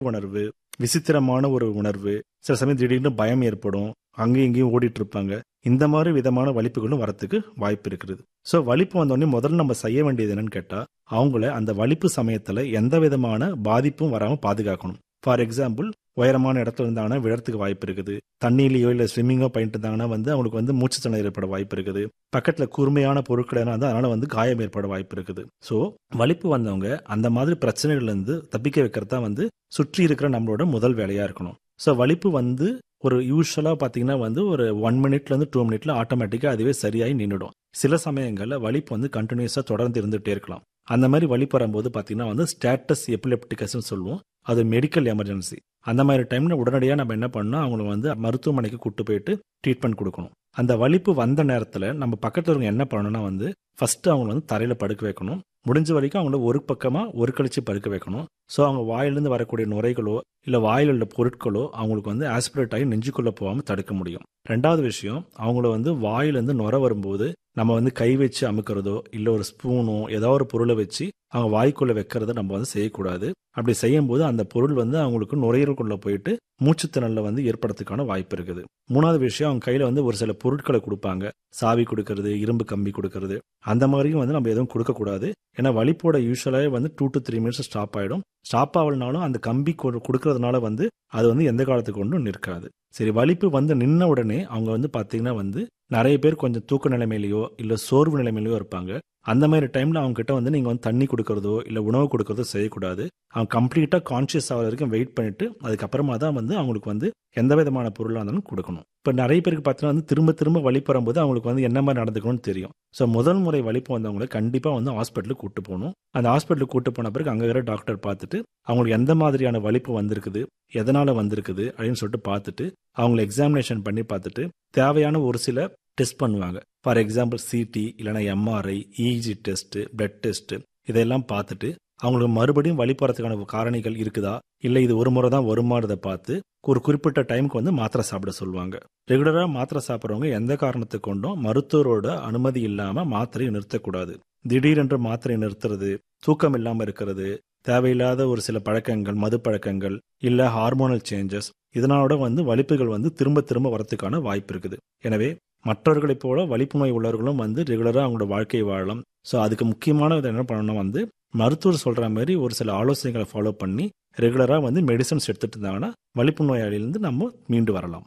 உணர்வு விசித்திரமான ஒரு உணர்வு சில சமயம் திடீர்னு பயம் ஏற்படும் அங்கேயும் இங்கேயும் ஓடிட்டு இருப்பாங்க இந்த மாதிரி விதமான வலிப்புகளும் வரத்துக்கு வாய்ப்பு இருக்குது ஸோ வலிப்பு வந்தோடனே முதல்ல நம்ம செய்ய வேண்டியது என்னன்னு கேட்டால் அவங்கள அந்த வலிப்பு சமயத்தில் எந்த விதமான பாதிப்பும் வராமல் பாதுகாக்கணும் ஃபார் எக்ஸாம்பிள் உயரமான இடத்துல இருந்தாங்கன்னா விழறதுக்கு வாய்ப்பு இருக்குது தண்ணியிலையோ இல்லை ஸ்விம்மிங்கோ பண்ணிட்டு இருந்தாங்கன்னா வந்து அவங்களுக்கு வந்து மூச்சு திணறல் ஏற்பட வாய்ப்பு இருக்குது பக்கத்தில் கூர்மையான பொருட்கள் எல்லாம் இருந்தால் அதனால வந்து காயம் ஏற்பட வாய்ப்பு இருக்குது ஸோ வலிப்பு வந்தவங்க அந்த மாதிரி பிரச்சனைகள்லேருந்து தப்பிக்க வைக்கிறது தான் வந்து சுற்றி இருக்கிற நம்மளோட முதல் வேலையாக இருக்கணும் ஸோ வலிப்பு வந்து ஒரு யூஸ்வலாக பார்த்தீங்கன்னா வந்து ஒரு ஒன் மினிட்லேருந்து டூ மினிட்ல ஆட்டோமேட்டிக்காக அதுவே சரியாகி நின்றுடும் சில சமயங்களில் வலிப்பு வந்து கண்டினியூஸாக தொடர்ந்து இருந்துகிட்டே இருக்கலாம் அந்த மாதிரி வலிப்பு வரும்போது பார்த்தீங்கன்னா வந்து ஸ்டேட்டஸ் எபிலெப்டிகஸ்ன்னு சொல்லுவோம் அது மெடிக்கல் எமர்ஜென்சி அந்த மாதிரி டைம்ல உடனடியாக நம்ம என்ன பண்ணணும் அவங்கள வந்து மருத்துவமனைக்கு கூட்டு போயிட்டு ட்ரீட்மெண்ட் கொடுக்கணும் அந்த வலிப்பு வந்த நேரத்தில் நம்ம பக்கத்தில் இருக்க என்ன பண்ணணும்னா வந்து ஃபர்ஸ்ட் அவங்கள வந்து தரையில் படுக்க வைக்கணும் முடிஞ்ச வரைக்கும் அவங்கள ஒரு பக்கமாக ஒரு கழிச்சு படுக்க வைக்கணும் ஸோ அவங்க வாயிலிருந்து வரக்கூடிய நுரைகளோ இல்லை வாயில் உள்ள பொருட்களோ அவங்களுக்கு வந்து ஆஸ்பிரேட் ஆகி நெஞ்சுக்குள்ளே போகாமல் தடுக்க முடியும் ரெண்டாவது விஷயம் அவங்கள வந்து வாயிலேருந்து நுர வரும்போது நம்ம வந்து கை வச்சு அமுக்கிறதோ இல்லை ஒரு ஸ்பூனோ ஏதோ ஒரு பொருளை வச்சு அவங்க வாய்க்குள்ளே வைக்கிறத நம்ம வந்து செய்யக்கூடாது அப்படி செய்யும்போது அந்த பொருள் வந்து அவங்களுக்கு நுரையீரலுக்குள்ளே போயிட்டு மூச்சுத்திணறல வந்து ஏற்படுறதுக்கான வாய்ப்பு இருக்குது மூணாவது விஷயம் அவங்க கையில் வந்து ஒரு சில பொருட்களை கொடுப்பாங்க சாவி கொடுக்கறது இரும்பு கம்பி கொடுக்கறது அந்த மாதிரியும் வந்து நம்ம எதுவும் கொடுக்கக்கூடாது ஏன்னா வலிப்போட யூஸ்வலாகவே வந்து two to three minutes stop ஆகிடும் ஸ்டாப் ஆகலனாலும் அந்த கம்பி கொடுக்கறதுனால வந்து அது வந்து எந்த காலத்துக்கு கொண்டும் நிற்காது சரி வலிப்பு வந்து நின்ன உடனே அவங்க வந்து பார்த்தீங்கன்னா வந்து நிறைய பேர் கொஞ்சம் தூக்க நிலைமையிலையோ இல்லை சோர்வு நிலைமையிலையோ இருப்பாங்க அந்த மாதிரி டைமில் அவங்க கிட்ட வந்து நீங்கள் வந்து தண்ணி கொடுக்கறதோ இல்லை உணவு கொடுக்கறதோ செய்யக்கூடாது அவங்க கம்ப்ளீட்டாக கான்ஷியஸ் ஆகிற வரைக்கும் வெயிட் பண்ணிட்டு அதுக்கப்புறமா தான் வந்து அவங்களுக்கு வந்து எந்த விதமான பொருளாக இருந்தாலும் கொடுக்கணும் இப்போ நிறைய பேருக்கு பார்த்தீங்கன்னா வந்து திரும்ப திரும்ப வலிப்பு வரும்போது அவங்களுக்கு வந்து என்ன மாதிரி நடந்துக்கணும்னு தெரியும் ஸோ முதல் முறை வலிப்பு வந்தவங்களை கண்டிப்பாக வந்து ஹாஸ்பிட்டலுக்கு கூட்டு போகணும் அந்த ஹாஸ்பிட்டலுக்கு கூட்டு போன பிறகு அங்கே இருக்கிற டாக்டர் பார்த்துட்டு அவங்களுக்கு எந்த மாதிரியான வலிப்பு வந்திருக்குது எதனால் வந்திருக்குது அப்படின்னு சொல்லிட்டு பார்த்துட்டு அவங்களை எக்ஸாமினேஷன் பண்ணி பார்த்துட்டு தேவையான ஒரு சில டெஸ்ட் பண்ணுவாங்க ஃபார் எக்ஸாம்பிள் சிடி இல்லைனா MRI EEG test blood test இதெல்லாம் பார்த்துட்டு அவங்களுக்கு மறுபடியும் வழி போகிறதுக்கான காரணிகள் இருக்குதா இல்லை இது ஒரு முறை தான் வருமானதை பார்த்து ஒரு குறிப்பிட்ட டைமுக்கு வந்து மாத்திரை சாப்பிட சொல்லுவாங்க ரெகுலராக மாத்திரை சாப்பிட்றவங்க எந்த காரணத்தை கொண்டும் மருத்துவரோட அனுமதி இல்லாமல் மாத்திரையை நிறுத்தக்கூடாது திடீரென்று மாத்திரை நிறுத்துறது தூக்கம் இல்லாமல் இருக்கிறது தேவையில்லாத ஒரு சில பழக்கங்கள் மது பழக்கங்கள் இல்லை ஹார்மோனல் சேஞ்சஸ் இதனால வந்து வலிப்புகள் வந்து திரும்ப திரும்ப வரத்துக்கான வாய்ப்பு இருக்குது எனவே மற்றவர்களைப் போல வலிப்பு நோய் உள்ளவர்களும் வந்து ரெகுலராக அவங்களோட வாழ்க்கையை வாழலாம் ஸோ அதுக்கு முக்கியமான என்ன பண்ணணும் வந்து மருத்துவர் சொல்கிற மாதிரி ஒரு சில ஆலோசனைகளை ஃபாலோ பண்ணி ரெகுலராக வந்து மெடிசன்ஸ் எடுத்துட்டு இருந்தாங்கன்னா வலிப்பு நோயாளியிலிருந்து நம்ம மீண்டு வரலாம்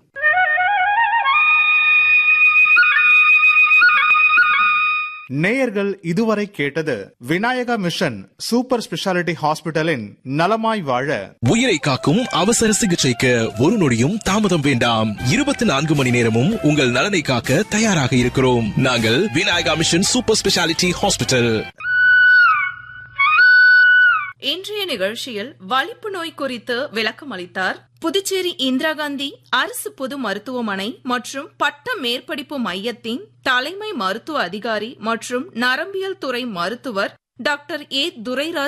நேயர்கள் இதுவரை கேட்டது விநாயகா மிஷன் சூப்பர் ஸ்பெஷாலிட்டி ஹாஸ்பிட்டலின் நலமாய் வாழ உயிரை காக்கும் அவசர சிகிச்சைக்கு ஒரு நொடியும் தாமதம் வேண்டாம் இருபத்தி நான்கு மணி நேரமும் உங்கள் நலனை காக்க தயாராக இருக்கிறோம் நாங்கள் Vinayaka mission super speciality hospital இன்றைய நிகழ்ச்சியில் வலிப்பு நோய் குறித்து விளக்கம் அளித்தார் புதுச்சேரி இந்திரா காந்தி அரசு பொது மருத்துவமனை மற்றும் பட்ட மேற்படிப்பு மையத்தின் தலைமை மருத்துவ அதிகாரி மற்றும் நரம்பியல் துறை மருத்துவர் டாக்டர் ஏ துரைராஜ்